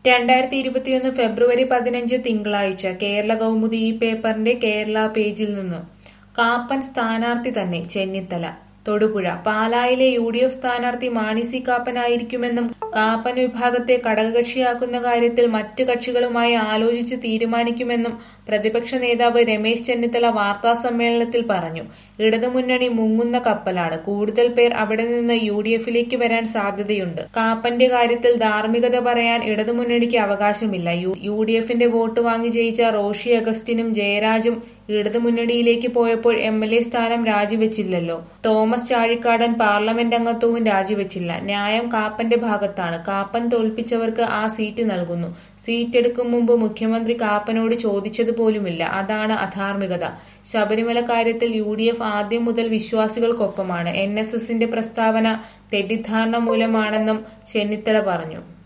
രണ്ടായിരത്തി ഇരുപത്തിയൊന്ന് ഫെബ്രുവരി പതിനഞ്ച് തിങ്കളാഴ്ച കേരള കൗമുദി ഈ പേപ്പറിന്റെ കേരള പേജിൽ നിന്ന് കാപ്പൻ സ്ഥാനാർത്ഥി തന്നെ ചെന്നിത്തല തൊടുപുഴ പാലായിലെ യു ഡി എഫ് സ്ഥാനാർത്ഥി മാണി സി കാപ്പനായിരിക്കുമെന്നും കാപ്പൻ വിഭാഗത്തെ ഘടകകക്ഷിയാക്കുന്ന കാര്യത്തിൽ മറ്റ് കക്ഷികളുമായി ആലോചിച്ച് തീരുമാനിക്കുമെന്നും പ്രതിപക്ഷ നേതാവ് രമേശ് ചെന്നിത്തല വാർത്താ സമ്മേളനത്തിൽ പറഞ്ഞു ഇടതുമുന്നണി മുങ്ങുന്ന കപ്പലാണ് കൂടുതൽ പേർ അവിടെ നിന്ന് യു ഡി എഫിലേക്ക് വരാൻ സാധ്യതയുണ്ട് കാപ്പന്റെ കാര്യത്തിൽ ധാർമ്മികത പറയാൻ ഇടതുമുന്നണിക്ക് അവകാശമില്ല യു- യു ഡി എഫിന്റെ വോട്ട് വാങ്ങി ജയിച്ച റോഷി അഗസ്റ്റിനും ജയരാജും ഇടതുമുന്നണിയിലേക്ക് പോയപ്പോൾ എം എൽ എ സ്ഥാനം രാജിവെച്ചില്ലല്ലോ തോമസ് ചാഴിക്കാടൻ പാർലമെന്റ് അംഗത്വവും രാജിവെച്ചില്ല ന്യായം കാപ്പന്റെ ഭാഗത്താണ് കാപ്പൻ തോൽപ്പിച്ചവർക്ക് ആ സീറ്റ് നൽകുന്നു സീറ്റ് എടുക്കും മുമ്പ് മുഖ്യമന്ത്രി കാപ്പനോട് ചോദിച്ചതുപോലുമില്ല അതാണ് അധാർമികത ശബരിമല കാര്യത്തിൽ യു ഡി എഫ് ആദ്യം മുതൽ വിശ്വാസികൾക്കൊപ്പമാണ് എൻ എസ് എസിന്റെ പ്രസ്താവന തെറ്റിദ്ധാരണ മൂലമാണെന്നും ചെന്നിത്തല പറഞ്ഞു